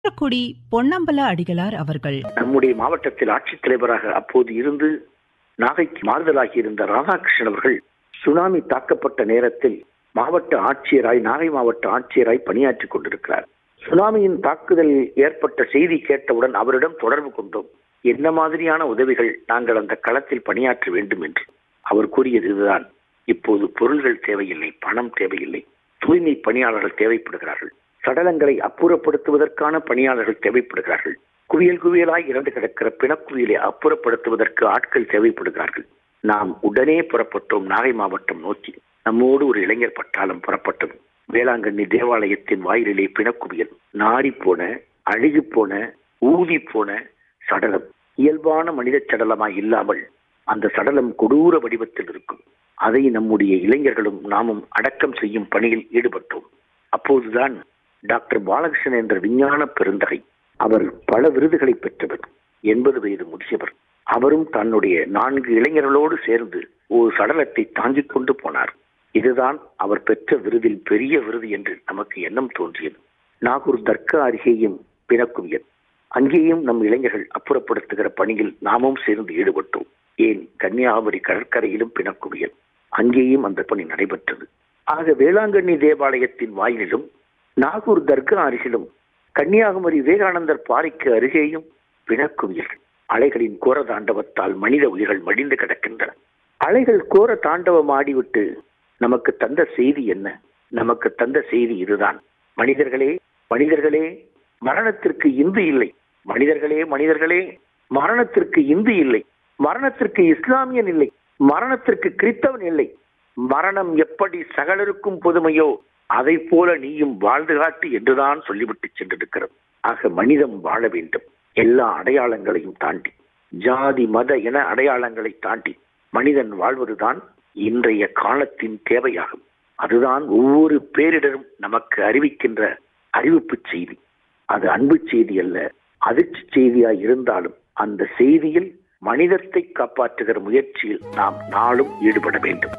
குன்றக்குடி பொன்னம்பல அடிகளார் அவர்கள் நம்முடைய மாவட்டத்தில் ஆட்சித்தலைவராக அப்போது இருந்து நாகைக்கு மாறுதலாகி இருந்த ராதாகிருஷ்ணன் அவர்கள் சுனாமி தாக்கப்பட்ட நேரத்தில் மாவட்ட ஆட்சியராய் நாகை மாவட்ட ஆட்சியராய் பணியாற்றிக் கொண்டிருக்கிறார் சுனாமியின் தாக்குதல் ஏற்பட்ட செய்தி கேட்டவுடன் அவரிடம் தொடர்பு கொண்டோம் என்ன மாதிரியான உதவிகள் நாங்கள் அந்த களத்தில் பணியாற்ற வேண்டும் என்று அவர் கூறியது இதுதான் இப்போது பொருள்கள் தேவையில்லை பணம் தேவையில்லை தூய்மை பணியாளர்கள் தேவைப்படுகிறார்கள் சடலங்களை அப்புறப்படுத்துவதற்கான பணியாளர்கள் தேவைப்படுகிறார்கள் குவியல் குவியலாய் இறந்து கிடக்கிற பிணக்குவியலை அப்புறப்படுத்துவதற்கு ஆட்கள் தேவைப்படுகிறார்கள் நாம் உடனே புறப்பட்டோம் நாகை மாவட்டம் நோக்கி நம்மோடு ஒரு இளைஞர் பட்டாளம் புறப்பட்டது வேளாங்கண்ணி தேவாலயத்தின் வாயிலிலே பிணக்குவியல் நாடி போன அழுகி போன ஊதி போன சடலம் இயல்பான மனித சடலமாய் இல்லாமல் அந்த சடலம் கொடூர வடிவத்தில் இருக்கும் அதை நம்முடைய இளைஞர்களும் நாமும் அடக்கம் செய்யும் பணியில் ஈடுபட்டோம் அப்போதுதான் டாக்டர் பாலகிருஷ்ணன் என்ற விஞ்ஞான பெருந்தகை அவர் பல விருதுகளை பெற்றவர் எண்பது வயது முதியவர் அவரும் தன்னுடைய நான்கு இளைஞர்களோடு சேர்ந்து ஒரு சடலத்தை தாங்கிக் கொண்டு போனார் இதுதான் அவர் பெற்ற விருதில் பெரிய விருது என்று நமக்கு எண்ணம் தோன்றியது நாகூர் தர்கா அருகேயும் பிணக்குவியல் அங்கேயும் நம் இளைஞர்கள் அப்புறப்படுத்துகிற பணியில் நாமும் சேர்ந்து ஈடுபட்டோம் ஏன் கன்னியாகுமரி கடற்கரையிலும் பிணக்குவியல் அங்கேயும் அந்த பணி நடைபெற்றது ஆக வேளாங்கண்ணி தேவாலயத்தின் வாயிலிலும் நாகூர் தர்கா அருகிலும் கன்னியாகுமரி விவேகானந்தர் பாறைக்கு அருகேயும் பிணக்குவியல் அலைகளின் கோர தாண்டவத்தால் மனித உயிர்கள் மடிந்து கிடக்கின்றன அலைகள் கோர தாண்டவம் ஆடிவிட்டு நமக்கு தந்த செய்தி என்ன நமக்கு தந்த செய்தி இதுதான் மனிதர்களே மனிதர்களே மரணத்திற்கு இந்து இல்லை மனிதர்களே மனிதர்களே மரணத்திற்கு இந்து இல்லை மரணத்திற்கு இஸ்லாமியன் இல்லை மரணத்திற்கு கிறித்தவன் இல்லை மரணம் எப்படி சகலருக்கும் பொதுமையோ அதை போல நீயும் வாழ்ந்து காட்டு என்றுதான் சொல்லிவிட்டு சென்றிருக்கிறது ஆக மனிதம் வாழ வேண்டும் எல்லா அடையாளங்களையும் தாண்டி ஜாதி மத என அடையாளங்களை தாண்டி மனிதன் வாழ்வதுதான் இன்றைய காலத்தின் தேவையாகும் அதுதான் ஒவ்வொரு பேரிடரும் நமக்கு அறிவிக்கின்ற அறிவிப்பு செய்தி அது அன்பு செய்தி அல்ல அதிர்ச்சி செய்தியாய் இருந்தாலும் அந்த செய்தியில் மனிதத்தை காப்பாற்றுகிற முயற்சியில் நாம் நாளும் ஈடுபட வேண்டும்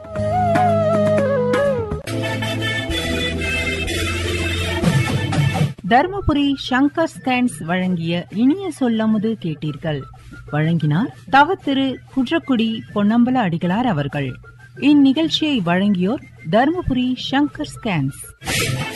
தர்மபுரி சங்கர் ஸ்கேன்ஸ் வழங்கிய இனிய சொல்லமுது கேட்டீர்கள் வழங்கினார் தவ திரு குன்றக்குடி பொன்னம்பல அடிகளார் அவர்கள் இந்நிகழ்ச்சியை வழங்கியோர் தர்மபுரி சங்கர் ஸ்கேன்ஸ்